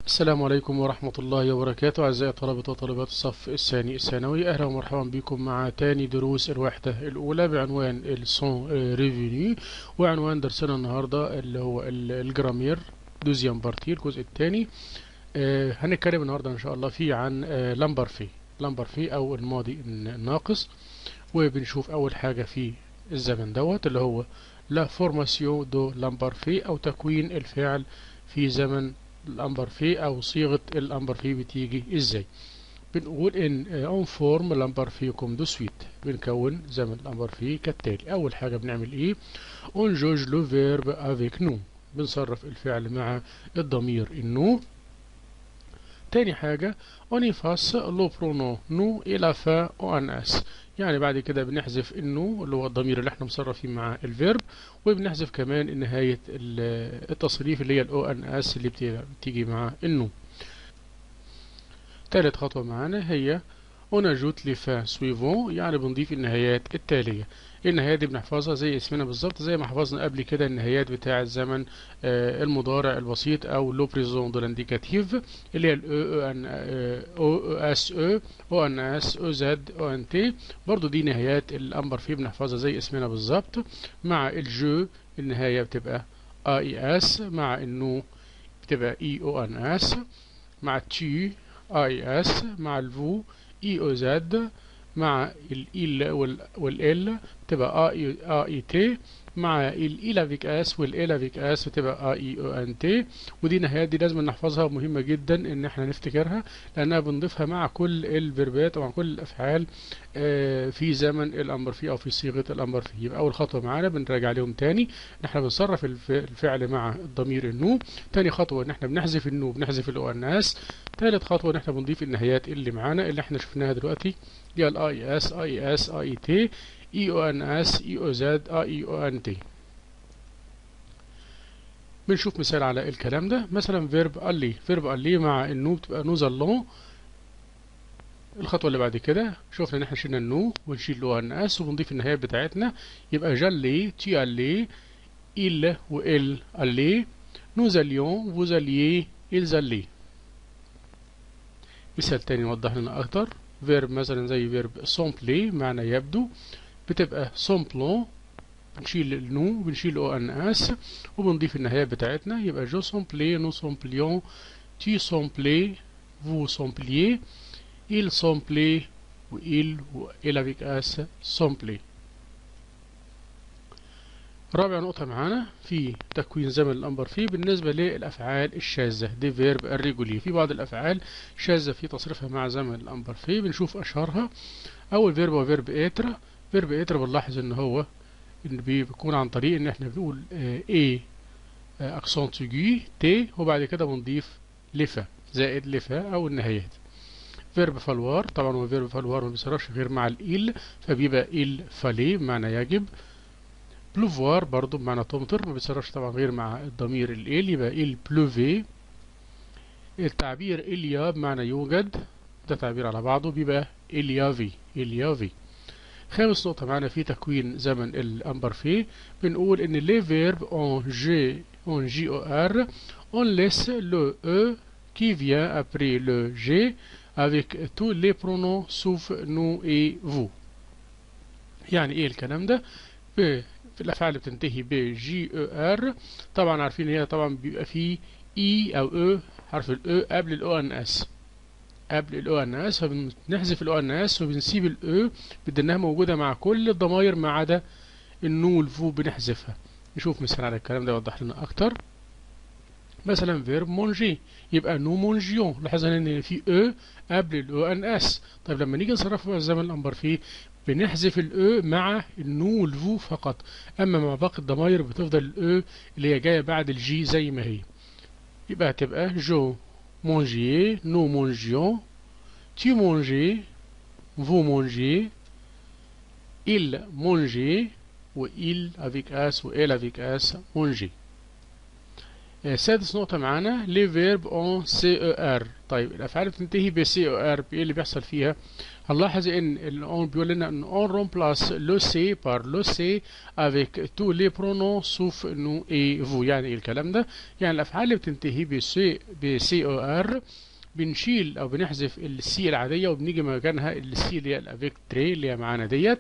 السلام عليكم ورحمة الله وبركاته أعزائي طلبة وطالبات الصف الثاني الثانوي أهلا ومرحبا بكم مع تاني دروس الوحدة الأولى بعنوان السون ريفينيو وعنوان درسنا النهاردة اللي هو الجرامير دوزيام بارتي الجزء الثاني آه هنتكلم النهاردة إن شاء الله فيه عن آه لامبر في لامبر في أو الماضي الناقص وبنشوف أول حاجة في الزمن دوت اللي هو لا فورماسيون دو لامبر في أو تكوين الفعل في زمن الامبر في او صيغه الامبر في بتيجي ازاي بنقول ان اون فورم الامبر في كوم دو سويت بنكون زمن الامبر في كالتالي اول حاجه بنعمل ايه اون جوج لو فيرب افيك نو بنصرف الفعل مع الضمير النو تاني حاجة اون يفاس لو برونو نو الى فا او ان اس يعني بعد كده بنحذف النو اللي هو الضمير اللي احنا مصرفين مع الفيرب وبنحذف كمان نهاية التصريف اللي هي الاو ان اس اللي بتيجي مع النو تالت خطوة معانا هي اون اجوت لي فا سويفون يعني بنضيف النهايات التالية النهايات دي بنحفظها زي اسمنا بالظبط زي ما حفظنا قبل كده النهايات بتاع الزمن آه المضارع البسيط او لو بريزون دو لانديكاتيف اللي هي الاو ان او اس او او ان اس او زد او ان تي برضو دي نهايات الامبر فيه بنحفظها زي اسمنا بالظبط مع الجو النهايه بتبقى اي اس مع النو بتبقى اي او ان اس مع تي اي اس مع الفو اي او زد مع ال والال تبقى اي اي تي مع ال افيك اس والال افيك اس بتبقى اي او ان تي ودي نهايات دي لازم نحفظها مهمه جدا ان احنا نفتكرها لانها بنضيفها مع كل الفيربات ومع كل الافعال في زمن الامر فيه او في صيغه الامر فيه يبقى اول خطوه معانا بنراجع عليهم تاني ان احنا بنصرف الفعل مع الضمير النو تاني خطوه ان احنا بنحذف النو بنحذف الاو ان اس تالت خطوه ان احنا بنضيف النهايات اللي معانا اللي احنا شفناها دلوقتي اللي هي الاي اس اي اس اي تي اي او ان اس اي او زد اي او ان تي بنشوف مثال على الكلام ده مثلا فيرب الي فيرب الي مع النو بتبقى نو زالون الخطوه اللي بعد كده شفنا ان احنا شلنا النو ونشيل الاو ان اس وبنضيف النهايات بتاعتنا يبقى جالي تي الي il وال الي nous allions vous alliez ils allaient مثال تاني يوضح لنا اكتر فيرب مثلا زي فيرب سومبلي معنى يبدو بتبقى سومبلون بنشيل النو بنشيل او ان اس وبنضيف النهايه بتاعتنا يبقى جو سومبلي نو سومبليون تي سومبلي فو سومبليي il سومبلي وإل وإل افيك اس سومبلي رابع نقطة معانا في تكوين زمن الأمر فيه بالنسبة للأفعال الشاذة دي فيرب الريجولي في بعض الأفعال شاذة في تصريفها مع زمن الأمر فيه بنشوف أشهرها أول فيرب هو فيرب إترا فيرب إترا بنلاحظ إن هو إن بيكون عن طريق إن إحنا بنقول إيه أكسنت تيجي تي وبعد كده بنضيف لفا زائد لفا أو النهايات فيرب فالوار طبعا هو فيرب فالوار ما بيصرفش غير مع الإل فبيبقى إل فالي بمعنى يجب بلوفوار برضو بمعنى تمطر ما بيتصرفش طبعا غير مع الضمير ال يبقى ال بلوفي التعبير إليا بمعنى يوجد ده تعبير على بعضه بيبقى إليافي إليافي خامس نقطة معانا في تكوين زمن الأمبر في بنقول إن لي فيرب اون جي اون جي او ار on laisse le e qui vient après le g avec tous les pronoms sauf nous et vous يعني ايه الكلام ده في الافعال اللي بتنتهي ب جي او ار طبعا عارفين هي طبعا بيبقى فيه اي او او حرف الاو قبل الاو ان اس قبل الاو ان اس فبنحذف الاو ان اس وبنسيب الاو بدناها موجوده مع كل الضماير ما عدا النو والفو بنحذفها نشوف مثال على الكلام ده يوضح لنا اكتر مثلا فيرب مونجي يبقى نو مونجيون لاحظنا ان في او قبل الاو ان اس طيب لما نيجي نصرفه في الزمن الامبر فيه بنحذف الاو مع النو والفو فقط اما مع باقي الضماير بتفضل الاو اللي هي جايه بعد الجي زي ما هي يبقى هتبقى جو مونجيي نو مونجيون تي مونجي فو مونجي il مونجي و il avec اس و elle avec اس مونجي سادس نقطة معانا لي فيرب اون سي او ار طيب الافعال بتنتهي ب سي او ار ايه اللي بيحصل فيها هنلاحظ ان ال بيقول لنا ان on remplace le c par le c avec tous les pronoms sauf nous et vous يعني ايه الكلام ده يعني الافعال اللي بتنتهي بسي بسي او ار بنشيل او بنحذف السي العاديه وبنيجي مكانها السي اللي هي الافيك تري اللي هي معانا ديت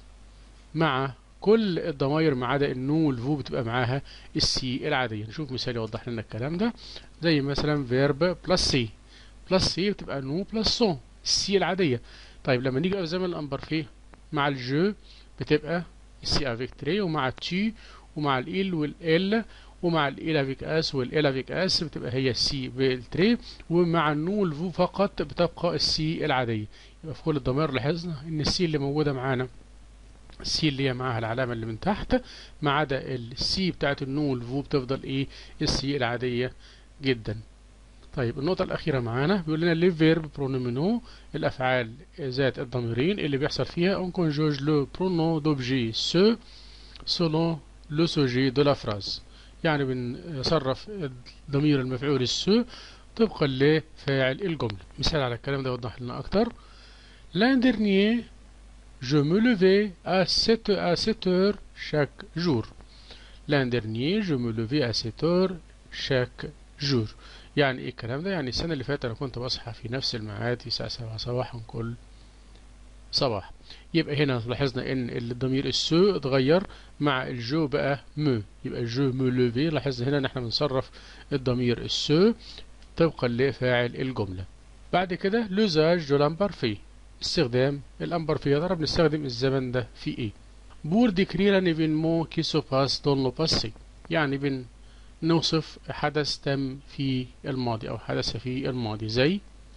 مع كل الضماير ما عدا النو والفو بتبقى معاها السي العاديه نشوف مثال يوضح لنا الكلام ده زي مثلا فيرب بلس سي بلس سي بتبقى نو بلس سون السي العاديه طيب لما نيجي في زمن الامبرفيه مع الجو بتبقى السي افيك تري ومع التي ومع ال والال ومع ال افيك اس والال افيك اس بتبقى هي السي بالتري ومع النو والفو فقط بتبقى السي العاديه يبقى في كل الضمائر لاحظنا ان السي اللي موجوده معانا السي اللي هي معاها العلامة اللي من تحت ما عدا السي بتاعت النو والفو بتفضل ايه السي العادية جدا طيب النقطة الأخيرة معانا بيقول لنا لي فيرب برونومينو الأفعال ذات الضميرين اللي بيحصل فيها اون كونجوج لو برونو دوبجي سو سولون لو سوجي دو لا فراز يعني بنصرف ضمير المفعول السو طبقا لفاعل الجملة مثال على الكلام ده يوضح لنا أكتر l'an dernier Je me levais à 7, à 7 heures chaque jour. L'an dernier, je me levais à 7 heures chaque jour. يعني ايه الكلام ده؟ يعني السنة اللي فاتت أنا كنت بصحى في نفس الميعاد في الساعة 7 صباحا كل صباح. يبقى هنا لاحظنا إن الضمير السو اتغير مع الجو بقى مو يبقى جو مو لوفي لاحظنا هنا إن احنا بنصرف الضمير السو طبقا لفاعل الجملة. بعد كده لوزاج دو لامبارفي استخدام الأمبر في ترى بنستخدم الزمن ده في إيه بور ديكرير ان ايفينمون كي سو باس دون لو باسي يعني بنوصف حدث تم في الماضي أو حدث في الماضي زي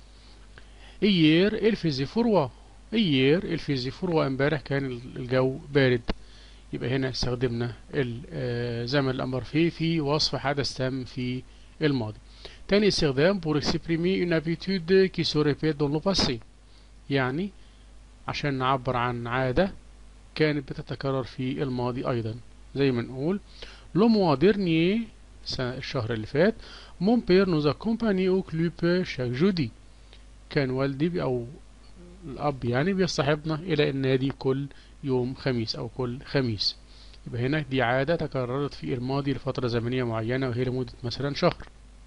إيير الفيزي فروا إيير الفيزي فروا امبارح كان الجو بارد يبقى هنا استخدمنا زمن الأمر في في وصف حدث تم في الماضي تاني استخدام pour exprimer une habitude qui se répète dans le passé يعني عشان نعبر عن عادة كانت بتتكرر في الماضي أيضا زي ما نقول لو موا ديرنيي الشهر اللي فات مون بير نوز اكومباني او كلوب شاك جودي كان والدي أو الأب يعني بيصطحبنا إلى النادي كل يوم خميس أو كل خميس يبقى هنا دي عادة تكررت في الماضي لفترة زمنية معينة وهي لمدة مثلا شهر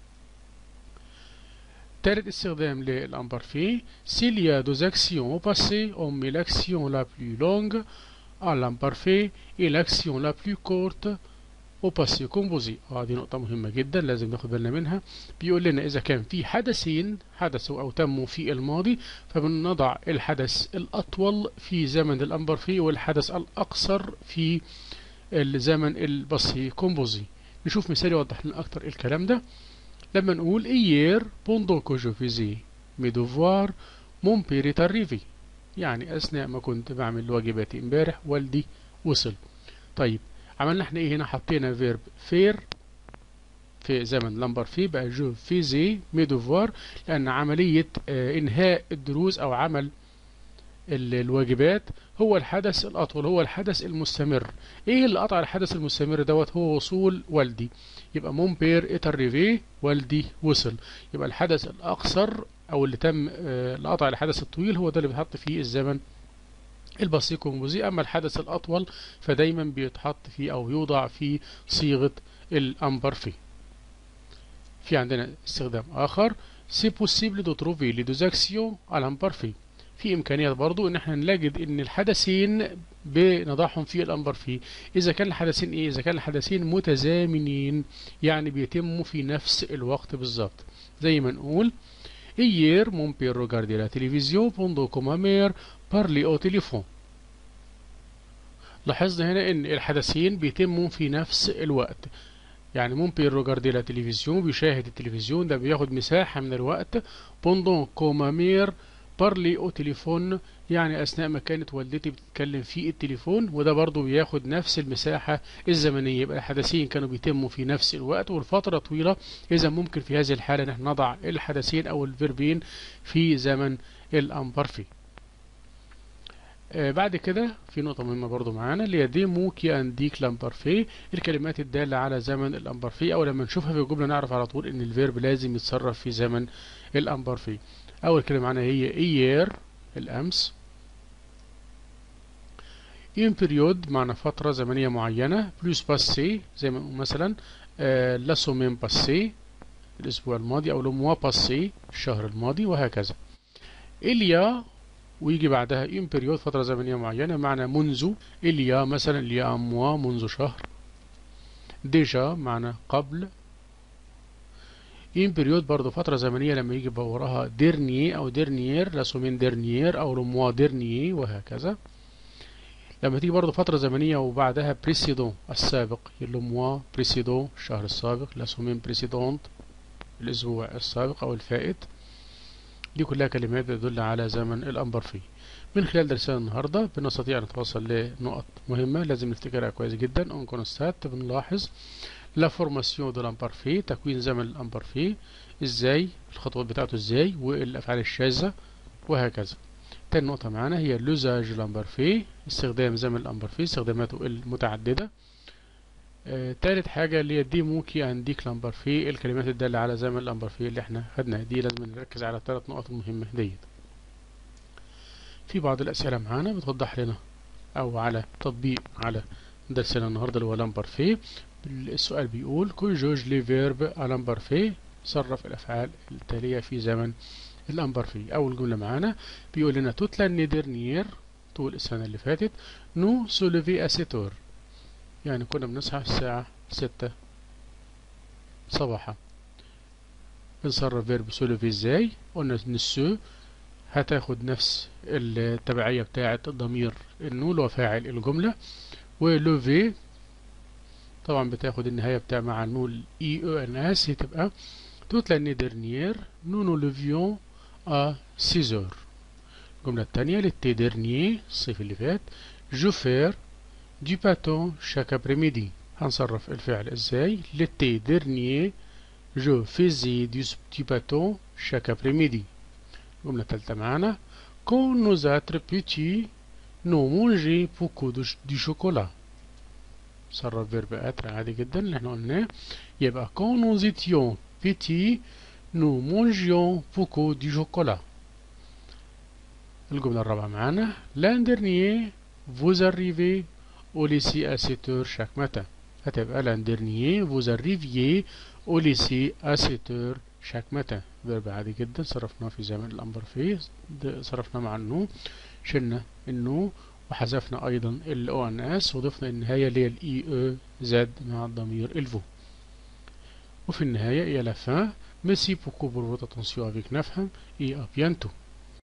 تالت استخدام للامبرفي s'il y a deux actions au passé on met l'action la plus longue à l'imparfait et l'action la plus courte au passé composé اه دي نقطة مهمة جدا لازم ناخد بالنا منها بيقول لنا إذا كان في حدثين حدثوا أو تموا في الماضي فبنضع الحدث الأطول في زمن الأمبرفي والحدث الأقصر في الزمن البصي كومبوزي نشوف مثال يوضح لنا أكتر الكلام ده لما نقول hier pendant que je faisais mes devoirs mon père est arrivé يعني أثناء ما كنت بعمل واجباتي امبارح والدي وصل طيب عملنا احنا ايه هنا حطينا فيرب فير في زمن لمبر في بقى جو فيزي مي دوفوار لأن عملية اه إنهاء الدروس أو عمل الواجبات هو الحدث الأطول هو الحدث المستمر إيه اللي قطع الحدث المستمر دوت هو وصول والدي يبقى مون بير اتريفي والدي وصل يبقى الحدث الأقصر أو اللي تم آه اللي قطع الحدث الطويل هو ده اللي بيتحط فيه الزمن البسيط كومبوزي أما الحدث الأطول فدايما بيتحط فيه أو يوضع في صيغة الأمبر في في عندنا استخدام آخر سي بوسيبل دو تروفي لي دوز اكسيون على امبارفي في إمكانية برضو إن احنا نجد إن الحدثين بنضعهم في الأمبر في إذا كان الحدثين إيه إذا كان الحدثين متزامنين يعني بيتموا في نفس الوقت بالظبط زي ما نقول Hier, mon père regardait la télévision pendant que ma mère parlait au téléphone. لاحظنا هنا ان الحدثين بيتموا في نفس الوقت يعني ممكن روجاردي لا تلفزيون بيشاهد التلفزيون ده بياخد مساحة من الوقت بوندون كوما مير بارلي او تليفون يعني اثناء ما كانت والدتي بتتكلم في التليفون وده برضو بياخد نفس المساحة الزمنية يبقى الحدثين كانوا بيتموا في نفس الوقت والفترة طويلة اذا ممكن في هذه الحالة نحن نضع الحدثين او الفيربين في زمن الامبرفي آه بعد كده في نقطة مهمة برضو معانا اللي هي دي مو كي انديك لامبرفي الكلمات الدالة على زمن الامبرفي او لما نشوفها في الجملة نعرف على طول ان الفيرب لازم يتصرف في زمن الامبرفي اول كلمة معانا هي ايير الأمس une période معنى فترة زمنية معينة plus passé زي ما نقول مثلا آه la semaine passée الأسبوع الماضي أو le mois passé الشهر الماضي وهكذا il y a ويجي بعدها une période فترة زمنية معينة معنى منذ il y a مثلا il y a un mois منذ شهر déjà معنى قبل une période برضه فترة زمنية لما يجي وراها dernier أو dernier la semaine dernière أو le mois dernier وهكذا لما تيجي برضه فترة زمنية وبعدها بريسيدون السابق اللي موا بريسيدون الشهر السابق لا سومين بريسيدونت الأسبوع السابق أو الفائت دي كلها كلمات تدل على زمن الأمبر فيه من خلال درسنا النهاردة بنستطيع أن نتوصل لنقط مهمة لازم نفتكرها كويس جدا اون كونستات بنلاحظ لا فورماسيون دو لامبر في تكوين زمن الأمبر في ازاي الخطوات بتاعته ازاي والأفعال الشاذة وهكذا تاني نقطة معانا هي لوزاج الأمبرفي استخدام زمن الأمبرفي استخداماته المتعددة آه، تالت حاجة اللي هي دي موكي أن ديك الأمبرفي الكلمات الدالة على زمن الأمبرفي اللي احنا خدناها دي لازم نركز على الثلاث نقط المهمة ديت في بعض الأسئلة معانا بتوضح لنا أو على تطبيق على درسنا النهاردة اللي هو الأمبرفي السؤال بيقول كل جوج لي فيرب الأمبرفي صرف الأفعال التالية في زمن الأمبر فيه أول جملة معانا بيقول لنا توت لاني ديرنيير طول السنة اللي فاتت نو سوليفي أسيتور يعني كنا بنصحى الساعة ستة صباحا بنصرف فيرب سوليفي ازاي قلنا ان السو هتاخد نفس التبعية بتاعة الضمير النو اللي هو فاعل الجملة ولوفي طبعا بتاخد النهاية بتاع مع النو الاي او ان اس هتبقى toute l'année dernière nous nous levions à 6 heures الجملة التانية l'été dernier الصيف اللي فات je faire du pâton chaque après-midi هنصرف الفعل ازاي l'été dernier je faisais du, du pâton chaque après-midi الجملة التالتة معانا quand nous êtres petits nous mangeons beaucoup de, du chocolat صرف فيرب اتر عادي جدا اللي احنا قلناه يبقى quand nous étions petits nous mangions beaucoup du chocolat الجملة الرابعة معانا l'an dernier vous arrivez au lycée à 7 heures chaque matin هتبقى l'an dernier vous arriviez au lycée à 7 heures chaque matin فيرب عادي جدا صرفناه في زمن الأمر فيه صرفنا مع النو شلنا النو وحذفنا أيضا ال ONS وضفنا النهاية اللي هي ال EE زاد مع الضمير الفو وفي النهاية إلى la fin merci beaucoup pour votre attention avec نفهم et à bientôt